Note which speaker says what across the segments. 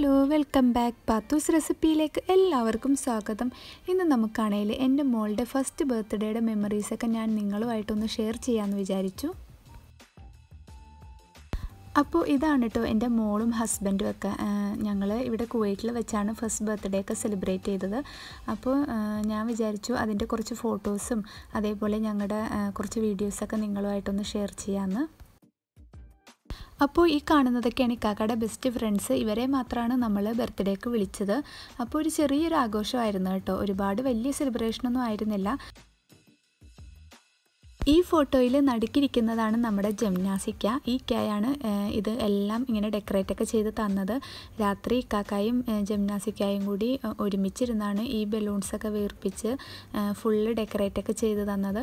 Speaker 1: Hello welcome back Pathoos റെസിപ്പിയിലേക്ക് എല്ലാവർക്കും സ്വാഗതം ഇന്ന് നമുക്കാണെങ്കിൽ എൻ്റെ മോളുടെ ഫസ്റ്റ് ബർത്ത്ഡേയുടെ മെമ്മറീസൊക്കെ ഞാൻ നിങ്ങളുമായിട്ടൊന്ന് ഷെയർ ചെയ്യാമെന്ന് വിചാരിച്ചു അപ്പോൾ ഇതാണ് കേട്ടോ എൻ്റെ മോളും ഹസ്ബൻഡും ഒക്കെ ഞങ്ങൾ ഇവിടെ കുവൈറ്റിൽ വെച്ചാണ് ഫസ്റ്റ് ബർത്ത്ഡേ ഒക്കെ സെലിബ്രേറ്റ് ചെയ്തത് അപ്പോൾ ഞാൻ വിചാരിച്ചു അതിൻ്റെ കുറച്ച് ഫോട്ടോസും അതേപോലെ ഞങ്ങളുടെ കുറച്ച് വീഡിയോസൊക്കെ നിങ്ങളുമായിട്ടൊന്ന് ഷെയർ ചെയ്യാമെന്ന് അപ്പോൾ ഈ കാണുന്നതൊക്കെയാണ് ഇക്കാക്കയുടെ ബെസ്റ്റ് ഫ്രണ്ട്സ് ഇവരെ മാത്രമാണ് നമ്മൾ ബർത്ത്ഡേക്ക് വിളിച്ചത് അപ്പോൾ ഒരു ചെറിയൊരു ആഘോഷമായിരുന്നു കേട്ടോ ഒരുപാട് വലിയ സെലിബ്രേഷനൊന്നും ആയിരുന്നില്ല ഈ ഫോട്ടോയിൽ നടുക്കിരിക്കുന്നതാണ് നമ്മുടെ ജംനാസിക്ക ഈ കയാണ് ഇത് എല്ലാം ഇങ്ങനെ ഡെക്കറേറ്റ് ഒക്കെ ചെയ്ത് തന്നത് രാത്രി ഇക്കാക്കായും ജംനാസിക്കായും കൂടി ഒരുമിച്ചിരുന്നാണ് ഈ ബലൂൺസൊക്കെ വീർപ്പിച്ച് ഫുള്ള് ഡെക്കറേറ്റ് ഒക്കെ ചെയ്ത് തന്നത്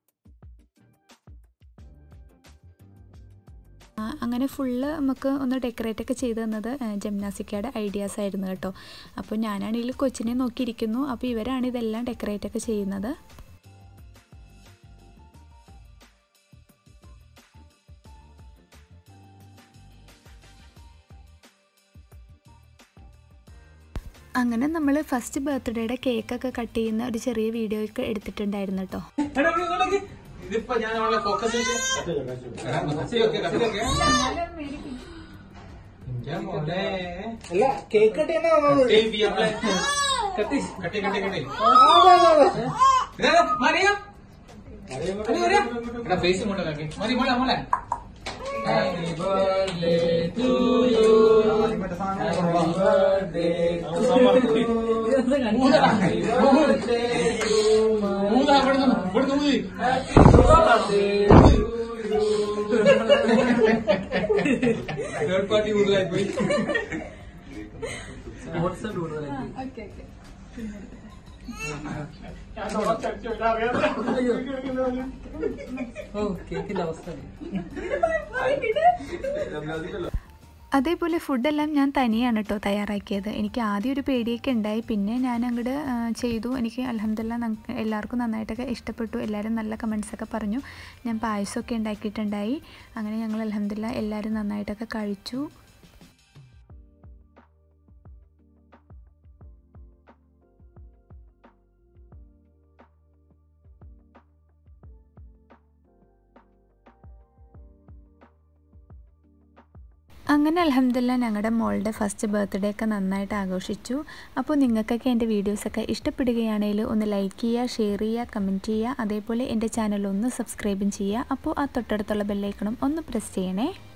Speaker 1: അങ്ങനെ ഫുള്ള് നമുക്ക് ഒന്ന് ഡെക്കറേറ്റ് ഒക്കെ ചെയ്ത് തന്നത് ജംനാസിക്കയുടെ ഐഡിയാസ് ആയിരുന്നു കേട്ടോ അപ്പോൾ ഞാനാണെങ്കിൽ കൊച്ചിനെ നോക്കിയിരിക്കുന്നു അപ്പോൾ ഇവരാണ് ഇതെല്ലാം ഡെക്കറേറ്റ് ഒക്കെ ചെയ്യുന്നത് അങ്ങനെ നമ്മൾ ഫസ്റ്റ് ബർത്ത്ഡേയുടെ കേക്കൊക്കെ കട്ട് ചെയ്യുന്ന ഒരു ചെറിയ വീഡിയോ ഒക്കെ എടുത്തിട്ടുണ്ടായിരുന്നു കേട്ടോ
Speaker 2: ഇതിപ്പോ ഞാൻ അവളെ ഫോക്കസ്
Speaker 3: അല്ല കേക്ക് കട്ട് ചെയ്യുന്ന
Speaker 2: കട്ടി കട്ടി കട്ടി കട്ടി മറിയാ ബേസ് കൊണ്ട് കാക്കി മതി മോളെ മോളെ Happy birthday to you. Happy birthday ഊതാ ഇവിടുന്ന് ഇവിടുന്ന് ഊതി തേർഡ് പാർട്ടി കൂടുതലായി പോയി
Speaker 1: അതേപോലെ ഫുഡെല്ലാം ഞാൻ തനിയാണ് കേട്ടോ തയ്യാറാക്കിയത് എനിക്ക് ആദ്യം ഒരു പേടിയൊക്കെ ഉണ്ടായി പിന്നെ ഞാൻ അങ്ങോട്ട് ചെയ്തു എനിക്ക് അലഹമില്ല എല്ലാവർക്കും നന്നായിട്ടൊക്കെ ഇഷ്ടപ്പെട്ടു എല്ലാവരും നല്ല കമൻസൊക്കെ പറഞ്ഞു ഞാൻ പായസമൊക്കെ ഉണ്ടാക്കിയിട്ടുണ്ടായി അങ്ങനെ ഞങ്ങൾ അലഹമില്ല എല്ലാവരും നന്നായിട്ടൊക്കെ കഴിച്ചു അങ്ങനെ അലഹമില്ല ഞങ്ങളുടെ മോളുടെ ഫസ്റ്റ് ബർത്ത്ഡേ ഒക്കെ നന്നായിട്ട് ആഘോഷിച്ചു അപ്പോൾ നിങ്ങൾക്കൊക്കെ എൻ്റെ വീഡിയോസൊക്കെ ഇഷ്ടപ്പെടുകയാണെങ്കിൽ ഒന്ന് ലൈക്ക് ചെയ്യുക ഷെയർ ചെയ്യുക കമൻറ്റ് ചെയ്യുക അതേപോലെ എൻ്റെ ചാനൽ ഒന്ന് സബ്സ്ക്രൈബും ചെയ്യുക അപ്പോൾ ആ തൊട്ടടുത്തുള്ള ബെല്ലൈക്കണം ഒന്ന് പ്രസ് ചെയ്യണേ